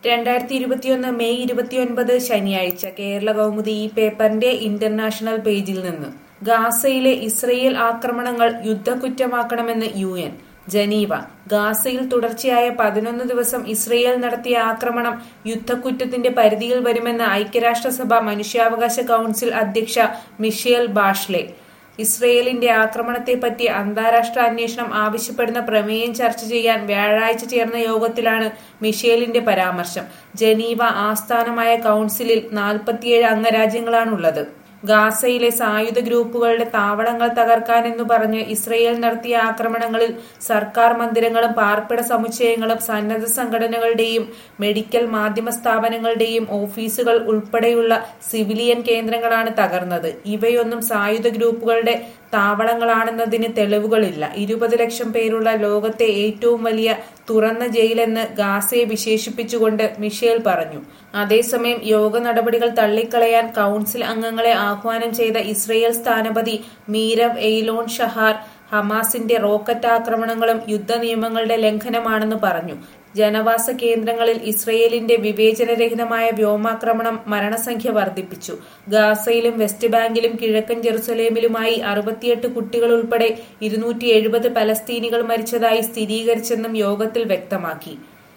രണ്ടായിരത്തി ഇരുപത്തിയൊന്ന് മെയ് ഇരുപത്തിയൊൻപത് ശനിയാഴ്ച കേരള കൗമുദി ഈ പേപ്പറിന്റെ ഇന്റർനാഷണൽ പേജിൽ നിന്ന് ഗാസയിലെ ഇസ്രയേൽ ആക്രമണങ്ങൾ യുദ്ധക്കുറ്റമാക്കണമെന്ന് യു എൻ ജനീവ ഗാസയിൽ തുടർച്ചയായ പതിനൊന്ന് ദിവസം ഇസ്രയേൽ നടത്തിയ ആക്രമണം യുദ്ധക്കുറ്റത്തിന്റെ പരിധിയിൽ വരുമെന്ന് ഐക്യരാഷ്ട്രസഭ മനുഷ്യാവകാശ കൌൺസിൽ അധ്യക്ഷ മിഷേൽ ബാഷ്ലെ ഇസ്രയേലിന്റെ ആക്രമണത്തെപ്പറ്റി അന്താരാഷ്ട്ര അന്വേഷണം ആവശ്യപ്പെടുന്ന പ്രമേയം ചർച്ച ചെയ്യാൻ വ്യാഴാഴ്ച ചേർന്ന യോഗത്തിലാണ് മിഷേലിന്റെ പരാമർശം ജനീവ ആസ്ഥാനമായ കൌൺസിലിൽ നാൽപ്പത്തിയേഴ് അംഗരാജ്യങ്ങളാണുള്ളത് ഗാസയിലെ സായുധ ഗ്രൂപ്പുകളുടെ താവളങ്ങൾ തകർക്കാനെന്നു പറഞ്ഞ് ഇസ്രയേൽ നടത്തിയ ആക്രമണങ്ങളിൽ സർക്കാർ മന്ദിരങ്ങളും പാർപ്പിട സമുച്ചയങ്ങളും സന്നദ്ധ സംഘടനകളുടെയും മെഡിക്കൽ മാധ്യമ സ്ഥാപനങ്ങളുടെയും ഓഫീസുകൾ ഉൾപ്പെടെയുള്ള സിവിലിയൻ കേന്ദ്രങ്ങളാണ് തകർന്നത് ഇവയൊന്നും സായുധ ഗ്രൂപ്പുകളുടെ താവളങ്ങളാണെന്നതിന് തെളിവുകളില്ല ഇരുപത് ലക്ഷം പേരുള്ള ലോകത്തെ ഏറ്റവും വലിയ തുറന്ന ജയിലെന്ന് ഗാസയെ വിശേഷിപ്പിച്ചുകൊണ്ട് മിഷേൽ പറഞ്ഞു അതേസമയം യോഗ നടപടികൾ തള്ളിക്കളയാൻ കൌൺസിൽ അംഗങ്ങളെ ആഹ്വാനം ചെയ്ത ഇസ്രയേൽ സ്ഥാനപതി മീരവ് എയ്ലോൺ ഷഹാർ ഹമാസിന്റെ റോക്കറ്റ് ആക്രമണങ്ങളും യുദ്ധ നിയമങ്ങളുടെ ലംഘനമാണെന്ന് പറഞ്ഞു ജനവാസ കേന്ദ്രങ്ങളിൽ ഇസ്രയേലിന്റെ വിവേചനരഹിതമായ വ്യോമാക്രമണം മരണസംഖ്യ വർദ്ധിപ്പിച്ചു ഗാസയിലും വെസ്റ്റ് ബാങ്കിലും കിഴക്കൻ ജെറുസലേമിലുമായി അറുപത്തിയെട്ട് കുട്ടികൾ ഉൾപ്പെടെ ഇരുന്നൂറ്റി എഴുപത് പലസ്തീനികൾ മരിച്ചതായി സ്ഥിരീകരിച്ചെന്നും യോഗത്തിൽ വ്യക്തമാക്കി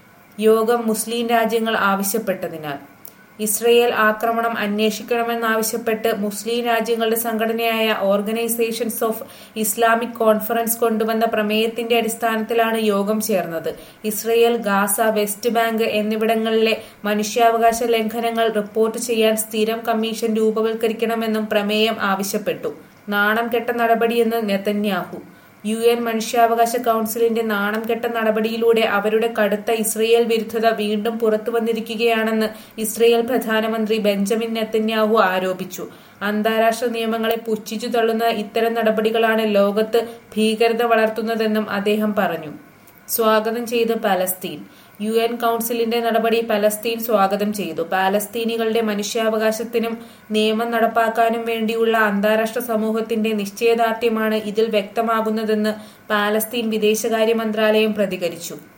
യോഗം മുസ്ലിം രാജ്യങ്ങൾ ആവശ്യപ്പെട്ടതിനാൽ ഇസ്രയേൽ ആക്രമണം അന്വേഷിക്കണമെന്നാവശ്യപ്പെട്ട് മുസ്ലിം രാജ്യങ്ങളുടെ സംഘടനയായ ഓർഗനൈസേഷൻസ് ഓഫ് ഇസ്ലാമിക് കോൺഫറൻസ് കൊണ്ടുവന്ന പ്രമേയത്തിന്റെ അടിസ്ഥാനത്തിലാണ് യോഗം ചേർന്നത് ഇസ്രയേൽ ഗാസ വെസ്റ്റ് ബാങ്ക് എന്നിവിടങ്ങളിലെ മനുഷ്യാവകാശ ലംഘനങ്ങൾ റിപ്പോർട്ട് ചെയ്യാൻ സ്ഥിരം കമ്മീഷൻ രൂപവൽക്കരിക്കണമെന്നും പ്രമേയം ആവശ്യപ്പെട്ടു നാണം കെട്ട നടപടിയെന്ന് നെതന്യാഹു യു എൻ മനുഷ്യാവകാശ കൌൺസിലിന്റെ നാണം കെട്ട നടപടിയിലൂടെ അവരുടെ കടുത്ത ഇസ്രയേൽ വിരുദ്ധത വീണ്ടും പുറത്തുവന്നിരിക്കുകയാണെന്ന് ഇസ്രയേൽ പ്രധാനമന്ത്രി ബെഞ്ചമിൻ നെത്തന്യാഹു ആരോപിച്ചു അന്താരാഷ്ട്ര നിയമങ്ങളെ പുച്ഛിച്ചു തള്ളുന്ന ഇത്തരം നടപടികളാണ് ലോകത്ത് ഭീകരത വളർത്തുന്നതെന്നും അദ്ദേഹം പറഞ്ഞു സ്വാഗതം ചെയ്ത് പലസ്തീൻ യു എൻ കൌൺസിലിന്റെ നടപടി പലസ്തീൻ സ്വാഗതം ചെയ്തു പാലസ്തീനികളുടെ മനുഷ്യാവകാശത്തിനും നിയമം നടപ്പാക്കാനും വേണ്ടിയുള്ള അന്താരാഷ്ട്ര സമൂഹത്തിന്റെ നിശ്ചയദാർഢ്യമാണ് ഇതിൽ വ്യക്തമാകുന്നതെന്ന് പാലസ്തീൻ വിദേശകാര്യ മന്ത്രാലയം പ്രതികരിച്ചു